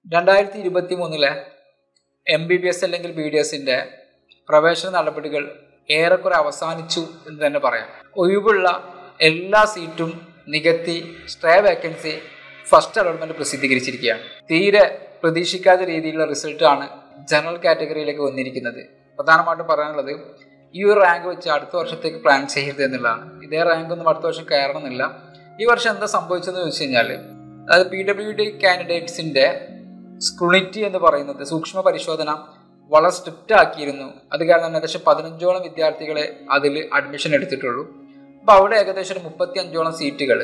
രണ്ടായിരത്തി ഇരുപത്തി മൂന്നിലെ എം ബി ബി എസ് അല്ലെങ്കിൽ ബി ഡി എസിൻ്റെ പ്രവേശന നടപടികൾ ഏറെക്കുറെ അവസാനിച്ചു എന്ന് തന്നെ പറയാം ഒഴിവുള്ള എല്ലാ സീറ്റും നികത്തി സ്റ്റേ വേക്കൻസി ഫസ്റ്റ് അലോട്ട്മെന്റ് പ്രസിദ്ധീകരിച്ചിരിക്കുകയാണ് തീരെ പ്രതീക്ഷിക്കാത്ത രീതിയിലുള്ള റിസൾട്ടാണ് ജനറൽ കാറ്റഗറിയിലേക്ക് വന്നിരിക്കുന്നത് പ്രധാനമായിട്ടും പറയാനുള്ളത് ഈ ഒരു റാങ്ക് വെച്ച് അടുത്ത വർഷത്തേക്ക് പ്ലാൻ ചെയ്യരുത് എന്നുള്ളതാണ് ഇതേ റാങ്ക് ഒന്നും അടുത്ത വർഷം കയറണമെന്നില്ല ഈ വർഷം എന്താ സംഭവിച്ചതെന്ന് ചോദിച്ചു കഴിഞ്ഞാൽ അതായത് പി ഡബ്ല്യു ഡി കാൻഡിഡേറ്റ്സിൻ്റെ സ്ക്രുണിറ്റി എന്ന് പറയുന്നത് സൂക്ഷ്മ പരിശോധന വളരെ സ്ട്രിക്റ്റ് ആക്കിയിരുന്നു അത് കാരണം തന്നെ ഏകദേശം പതിനഞ്ചോളം വിദ്യാർത്ഥികളെ അതിൽ അഡ്മിഷൻ എടുത്തിട്ടുള്ളൂ അപ്പോൾ അവിടെ ഏകദേശം ഒരു മുപ്പത്തി അഞ്ചോളം സീറ്റുകൾ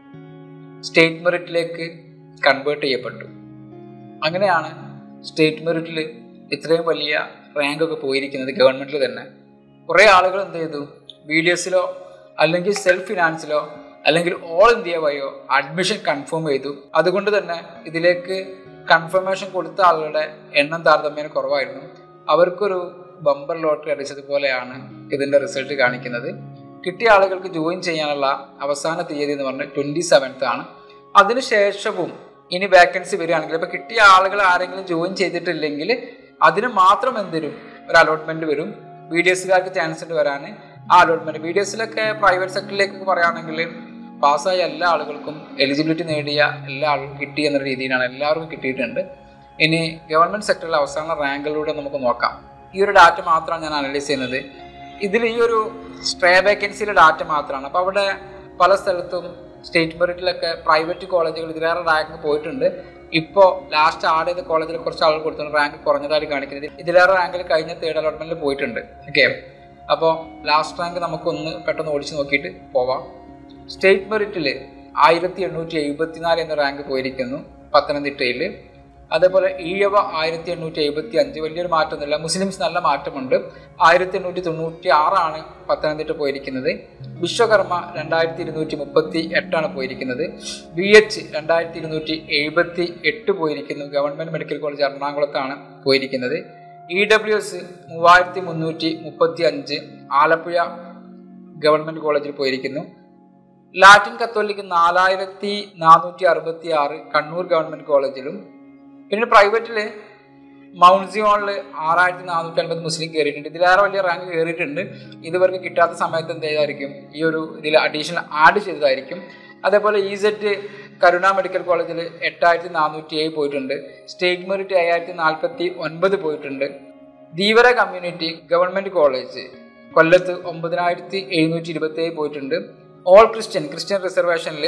സ്റ്റേറ്റ് മെറിറ്റിലേക്ക് കൺവേർട്ട് ചെയ്യപ്പെട്ടു അങ്ങനെയാണ് സ്റ്റേറ്റ് മെറിറ്റിൽ ഇത്രയും വലിയ റാങ്ക് ഒക്കെ പോയിരിക്കുന്നത് ഗവൺമെന്റിൽ തന്നെ കുറേ ആളുകൾ എന്ത് ചെയ്തു ബി ഡി എസിലോ അല്ലെങ്കിൽ സെൽഫ് ഫിനാൻസിലോ അല്ലെങ്കിൽ ഓൾ ഇന്ത്യ വഴിയോ അഡ്മിഷൻ കൺഫേം ചെയ്തു അതുകൊണ്ട് തന്നെ ഇതിലേക്ക് കൺഫർമേഷൻ കൊടുത്ത ആളുകളുടെ എണ്ണം താരതമ്യേന കുറവായിരുന്നു അവർക്കൊരു ബമ്പർ ലോട്ടറി അടിച്ചതുപോലെയാണ് ഇതിന്റെ റിസൾട്ട് കാണിക്കുന്നത് കിട്ടിയ ആളുകൾക്ക് ജോയിൻ ചെയ്യാനുള്ള അവസാന തീയതി എന്ന് പറഞ്ഞാൽ ട്വന്റി സെവൻത്ത് ആണ് അതിനുശേഷവും ഇനി വേക്കൻസി വരികയാണെങ്കിൽ ഇപ്പൊ കിട്ടിയ ആളുകൾ ആരെങ്കിലും ജോയിൻ ചെയ്തിട്ടില്ലെങ്കിൽ അതിന് മാത്രം എന്തിനും ഒരു അലോട്ട്മെന്റ് വരും ബി ഡി എസ്സുകാർക്ക് ചാൻസ് ഉണ്ട് വരാൻ ആ അലോട്ട്മെന്റ് ബി ഡി എസിലൊക്കെ പ്രൈവറ്റ് സെക്ടറിലേക്ക് പറയുകയാണെങ്കിൽ പാസ്സായ എല്ലാ ആളുകൾക്കും എലിജിബിലിറ്റി നേടിയ എല്ലാ ആളുകൾക്കും കിട്ടി എന്ന രീതിയിലാണ് എല്ലാവർക്കും കിട്ടിയിട്ടുണ്ട് ഇനി ഗവൺമെന്റ് സെക്ടറിലെ അവസാന റാങ്കിലൂടെ നമുക്ക് നോക്കാം ഈ ഒരു ഡാറ്റ മാത്രമാണ് ഞാൻ അനലൈസ് ചെയ്യുന്നത് ഇതിൽ ഈ ഒരു സ്ട്രേ വേക്കൻസിയിലെ ഡാറ്റ മാത്രമാണ് അപ്പോൾ അവിടെ പല സ്ഥലത്തും സ്റ്റേറ്റ് മെറിറ്റിലൊക്കെ പ്രൈവറ്റ് കോളേജുകൾ ഇതിലേറെ റാങ്ക് പോയിട്ടുണ്ട് ഇപ്പോൾ ലാസ്റ്റ് ആഡ് ചെയ്ത കോളേജിൽ കുറച്ച് ആളുകൾ കൊടുത്തിട്ടുണ്ട് റാങ്ക് കുറഞ്ഞതായിട്ട് കാണിക്കുന്നത് ഇതിലേറെ റാങ്കിൽ കഴിഞ്ഞ തേർഡ് അലോട്ട്മെന്റിൽ പോയിട്ടുണ്ട് ഓക്കെ അപ്പോൾ ലാസ്റ്റ് റാങ്ക് നമുക്കൊന്ന് പെട്ടെന്ന് ഓടിച്ച് നോക്കിയിട്ട് പോവാം സ്റ്റേറ്റ് മെറിറ്റിൽ ആയിരത്തി എണ്ണൂറ്റി എഴുപത്തിനാല് എന്ന റാങ്ക് പോയിരിക്കുന്നു പത്തനംതിട്ടയിൽ അതേപോലെ ഈഴവ ആയിരത്തി എണ്ണൂറ്റി എഴുപത്തി അഞ്ച് വലിയൊരു മാറ്റമൊന്നുമില്ല മുസ്ലിംസ് നല്ല മാറ്റമുണ്ട് ആയിരത്തി എണ്ണൂറ്റി തൊണ്ണൂറ്റി ആറാണ് പത്തനംതിട്ട പോയിരിക്കുന്നത് വിശ്വകർമ്മ രണ്ടായിരത്തി ഇരുന്നൂറ്റി മുപ്പത്തി എട്ടാണ് പോയിരിക്കുന്നത് ബി എച്ച് രണ്ടായിരത്തി ഇരുന്നൂറ്റി എഴുപത്തി എട്ട് പോയിരിക്കുന്നു ഗവൺമെന്റ് മെഡിക്കൽ കോളേജ് എറണാകുളത്താണ് പോയിരിക്കുന്നത് ഇ ഡബ്ല്യു എസ് മൂവായിരത്തി മുന്നൂറ്റി മുപ്പത്തി അഞ്ച് ആലപ്പുഴ ഗവൺമെന്റ് കോളേജിൽ പോയിരിക്കുന്നു ലാറ്റിൻ കത്തോലിക്ക് നാലായിരത്തി നാനൂറ്റി അറുപത്തി ആറ് കണ്ണൂർ ഗവൺമെന്റ് കോളേജിലും പിന്നെ പ്രൈവറ്റില് മൗണ്ട് സിയോണില് ആറായിരത്തി നാനൂറ്റി അൻപത് മുസ്ലിം കയറിയിട്ടുണ്ട് ഇതിലേറെ വലിയ റാങ്ക് കയറിയിട്ടുണ്ട് ഇതുവർക്ക് കിട്ടാത്ത സമയത്ത് എന്ത് ചെയ്തായിരിക്കും ഈ ഒരു ഇതിൽ അഡീഷണൽ ആഡ് ചെയ്തതായിരിക്കും അതേപോലെ ഇ സെറ്റ് കരുണ മെഡിക്കൽ കോളേജിൽ എട്ടായിരത്തി നാനൂറ്റി ഏഴ് പോയിട്ടുണ്ട് സ്റ്റേറ്റ് മെറിറ്റ് ഏഴായിരത്തി നാൽപ്പത്തി ഒൻപത് പോയിട്ടുണ്ട് ധീവര കമ്മ്യൂണിറ്റി ഗവൺമെന്റ് കോളേജ് കൊല്ലത്ത് ഒമ്പതിനായിരത്തി എഴുന്നൂറ്റി ഇരുപത്തി ഏഴ് പോയിട്ടുണ്ട് ഓൾ ക്രിസ്ത്യൻ ക്രിസ്ത്യൻ റിസർവേഷനിൽ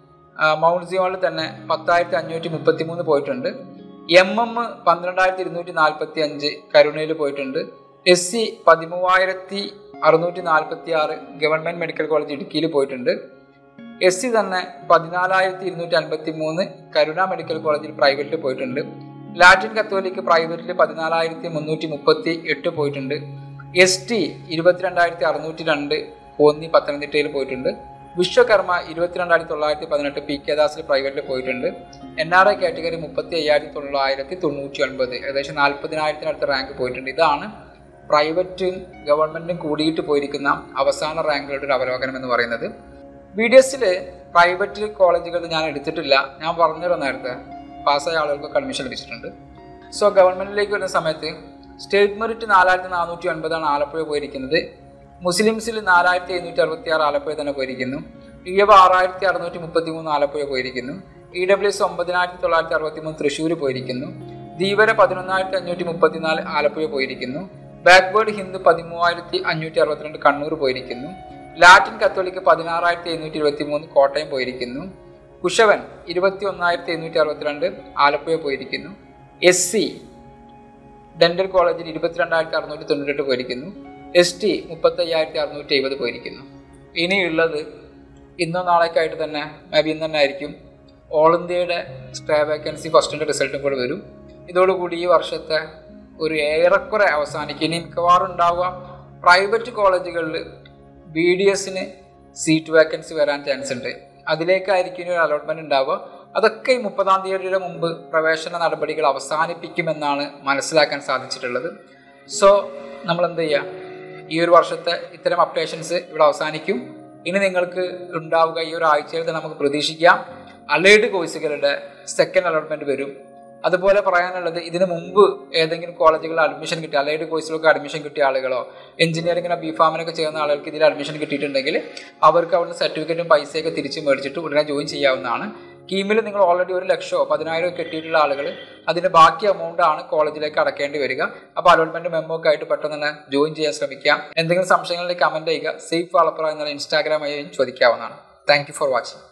മൗണ്ട് സിയോണിൽ തന്നെ പത്തായിരത്തി അഞ്ഞൂറ്റി മുപ്പത്തി മൂന്ന് പോയിട്ടുണ്ട് എം എം പന്ത്രണ്ടായിരത്തി ഇരുന്നൂറ്റി നാൽപ്പത്തി അഞ്ച് കരുണയിൽ പോയിട്ടുണ്ട് എസ് സി പതിമൂവായിരത്തി അറുന്നൂറ്റി നാൽപ്പത്തി ആറ് ഗവൺമെന്റ് മെഡിക്കൽ കോളേജ് ഇടുക്കിയിൽ പോയിട്ടുണ്ട് എസ് സി തന്നെ പതിനാലായിരത്തി ഇരുന്നൂറ്റി അൻപത്തി മൂന്ന് കരുണ മെഡിക്കൽ കോളേജിൽ പ്രൈവറ്റിൽ പോയിട്ടുണ്ട് ലാറ്റിൻ കത്തോലിക്ക് പ്രൈവറ്റിൽ പതിനാലായിരത്തി മുന്നൂറ്റി മുപ്പത്തി എട്ട് പോയിട്ടുണ്ട് എസ് ടി ഇരുപത്തിരണ്ടായിരത്തി അറുന്നൂറ്റി രണ്ട് കോന്നി പത്തനംതിട്ടയിൽ പോയിട്ടുണ്ട് വിശ്വകർമ്മ ഇരുപത്തിരണ്ടായിരത്തി തൊള്ളായിരത്തി പതിനെട്ട് പി കെ ദാസിൽ പ്രൈവറ്റിൽ പോയിട്ടുണ്ട് എൻ ആർ ഐ കാറ്റഗറി മുപ്പത്തി അയ്യായിരത്തി തൊള്ളായിരത്തി തൊണ്ണൂറ്റി ഒൻപത് ഏകദേശം നാൽപ്പതിനായിരത്തിനടുത്ത് റാങ്ക് പോയിട്ടുണ്ട് ഇതാണ് പ്രൈവറ്റും ഗവൺമെന്റും കൂടിയിട്ട് പോയിരിക്കുന്ന അവസാന റാങ്കുകളുടെ ഒരു അവലോകനം എന്ന് പറയുന്നത് ബി ഡി എസിൽ പ്രൈവറ്റ് കോളേജുകൾ ഞാൻ എടുത്തിട്ടില്ല ഞാൻ പറഞ്ഞല്ലോ നേരത്തെ പാസ്സായ ആളുകൾക്ക് അഡ്മിഷൻ ലഭിച്ചിട്ടുണ്ട് സോ ഗവൺമെന്റിലേക്ക് വരുന്ന സമയത്ത് സ്റ്റേറ്റ് മെറിറ്റ് നാലായിരത്തി നാനൂറ്റി ഒൻപതാണ് ആലപ്പുഴ പോയിരിക്കുന്നത് മുസ്ലിംസിൽ നാലായിരത്തി എഴുന്നൂറ്റി അറുപത്തി ആറ് ആലപ്പുഴ തന്നെ പോയിരിക്കുന്നു ഇഴവ ആറായിരത്തി അറുന്നൂറ്റി മുപ്പത്തി മൂന്ന് ആലപ്പുഴ പോയിരിക്കുന്നു ഇ ഡബ്ല്യു എസ് ഒമ്പതിനായിരത്തി തൊള്ളായിരത്തി അറുപത്തി മൂന്ന് തൃശ്ശൂർ പോയിരിക്കുന്നു ധീവര പതിനൊന്നായിരത്തി അഞ്ഞൂറ്റി മുപ്പത്തിനാല് ആലപ്പുഴ പോയിരിക്കുന്നു ബാക്ക്വേർഡ് ഹിന്ദു പതിമൂവായിരത്തി അഞ്ഞൂറ്റി അറുപത്തിരണ്ട് കണ്ണൂർ പോയിരിക്കുന്നു ലാറ്റിൻ കത്തോലിക്ക് പതിനാറായിരത്തി എഴുന്നൂറ്റി ഇരുപത്തി മൂന്ന് കോട്ടയം പോയിരിക്കുന്നു കുശവൻ ഇരുപത്തി ഒന്നായിരത്തി എഴുന്നൂറ്റി അറുപത്തിരണ്ട് ആലപ്പുഴ പോയിരിക്കുന്നു എസ് സി ഡെന്റൽ കോളേജിൽ ഇരുപത്തിരണ്ടായിരത്തി അറുന്നൂറ്റി തൊണ്ണൂറ്റെട്ട് പോയിരിക്കുന്നു എസ് ടി മുപ്പത്തി അയ്യായിരത്തി അറുന്നൂറ്റി എഴുപത് പോയിരിക്കുന്നു ഇനിയുള്ളത് ഇന്നോ നാളേക്കായിട്ട് തന്നെ മേ ബി ഇന്ന് തന്നെ ആയിരിക്കും ഓൾ ഇന്ത്യയുടെ സ്റ്റേ വേക്കൻസി ഫസ്റ്റിൻ്റെ റിസൾട്ടും കൂടെ വരും ഇതോടുകൂടി ഈ വർഷത്തെ ഒരു ഏറെക്കുറെ അവസാനിക്കും ഇനി മിക്കവാറും ഉണ്ടാവുക പ്രൈവറ്റ് കോളേജുകളിൽ ബി ഡി എസിന് സീറ്റ് വേക്കൻസി വരാൻ ചാൻസ് ഉണ്ട് അതിലേക്കായിരിക്കും ഇനി ഒരു അലോട്ട്മെന്റ് ഉണ്ടാവുക അതൊക്കെ ഈ മുപ്പതാം തീയതിയുടെ മുമ്പ് പ്രവേശന നടപടികൾ അവസാനിപ്പിക്കുമെന്നാണ് മനസ്സിലാക്കാൻ സാധിച്ചിട്ടുള്ളത് സോ നമ്മൾ എന്ത് ചെയ്യുക ഈ ഒരു വർഷത്തെ ഇത്തരം അപ്ഡേഷൻസ് ഇവിടെ അവസാനിക്കും ഇനി നിങ്ങൾക്ക് ഉണ്ടാവുക ഈ ഒരു ആഴ്ചയിൽ തന്നെ നമുക്ക് പ്രതീക്ഷിക്കാം അലേഡ് കോഴ്സുകളുടെ സെക്കൻഡ് അലോട്ട്മെന്റ് വരും അതുപോലെ പറയാനുള്ളത് ഇതിനു മുമ്പ് ഏതെങ്കിലും കോളേജുകളിൽ അഡ്മിഷൻ കിട്ടിയ അലൈഡ് കോഴ്സിലൊക്കെ അഡ്മിഷൻ കിട്ടിയ ആളുകളോ എഞ്ചിനീയറിംഗിനോ ബി ഫാമിനൊക്കെ ചെയ്യുന്ന ആളുകൾക്ക് ഇതിൽ അഡ്മിഷൻ കിട്ടിയിട്ടുണ്ടെങ്കിൽ അവർക്ക് അവിടുന്ന് സർട്ടിഫിക്കറ്റും പൈസയൊക്കെ തിരിച്ച് മേടിച്ചിട്ട് ഉടനെ ജോയിൻ ചെയ്യാവുന്നതാണ് കീമിൽ നിങ്ങൾ ഓൾറെഡി ഒരു ലക്ഷമോ പതിനായിരമോ കിട്ടിയിട്ടുള്ള ആളുകൾ അതിന്റെ ബാക്കി എമൗണ്ട് ആണ് കോളേജിലേക്ക് അടക്കേണ്ടി വരിക അപ്പോൾ അലോട്ട്മെന്റ് മെമ്മോ ഒക്കെ ആയിട്ട് പെട്ടെന്ന് തന്നെ ജോയിൻ ചെയ്യാൻ ശ്രമിക്കാം എന്തെങ്കിലും സംശയങ്ങളിലേക്ക് കമന്റ് ചെയ്യുക സേഫ് വാളപ്പുറ എന്നുള്ള ഇൻസ്റ്റാഗ്രാം വഴി ചോദിക്കാവുന്നതാണ് താങ്ക് യു ഫോർ വാച്ചിങ്